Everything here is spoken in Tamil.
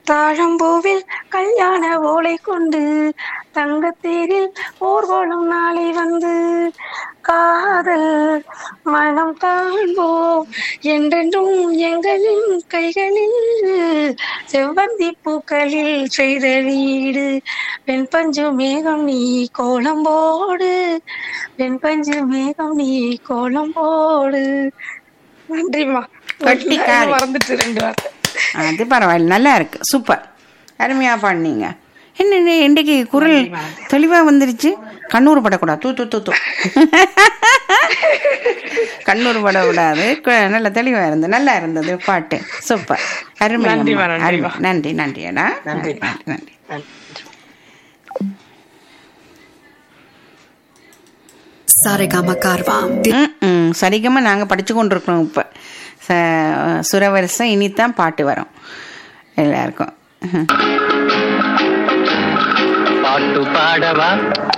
தாழம்பூவில் கல்யாண ஓலை கொண்டு தங்கத்தேரில் ஊர்வலம் நாளை வந்து காதல் மனம் காண்போம் என்றென்றும் எங்களின் கைகளில் செவ்வந்தி பூக்களில் செய்த வீடு வெண் பஞ்சு மேகம் நீ கோலம் போடு வெண் பஞ்சு மேகம் நீ கோலம் போடு நன்றிம்மா கட்டிக்காரி. மறந்துட்டு ரெண்டு வார்த்தை அது பரவாயில்ல நல்லா இருக்கு சூப்பர் அருமையா பண்ணீங்க என்ன இது இன்றைக்கு குரல் தெளிவா வந்துருச்சு கண்ணூர் படக்கூடாது தூ தூ தூ தூ கண்ணூர் படக்கூடாது கு- நல்ல தெளிவா இருந்தது நல்லா இருந்தது பாட்டு சூப்பர் அருமை நன்றிம்மா, அம்மா. நன்றிம்மா. அருமை. நன்றி நன்றி அடா நன்றி. நன்றி நன்றி Saregama Karva. ம், ம். சரிகமா நாங்க படிச்சு கொண்டிருக்கிறோம் இப்ப ச- சுரவரிசை இனித்தான் பாட்டு வரும் எல்லாருக்கும் பாட்டு பாடவா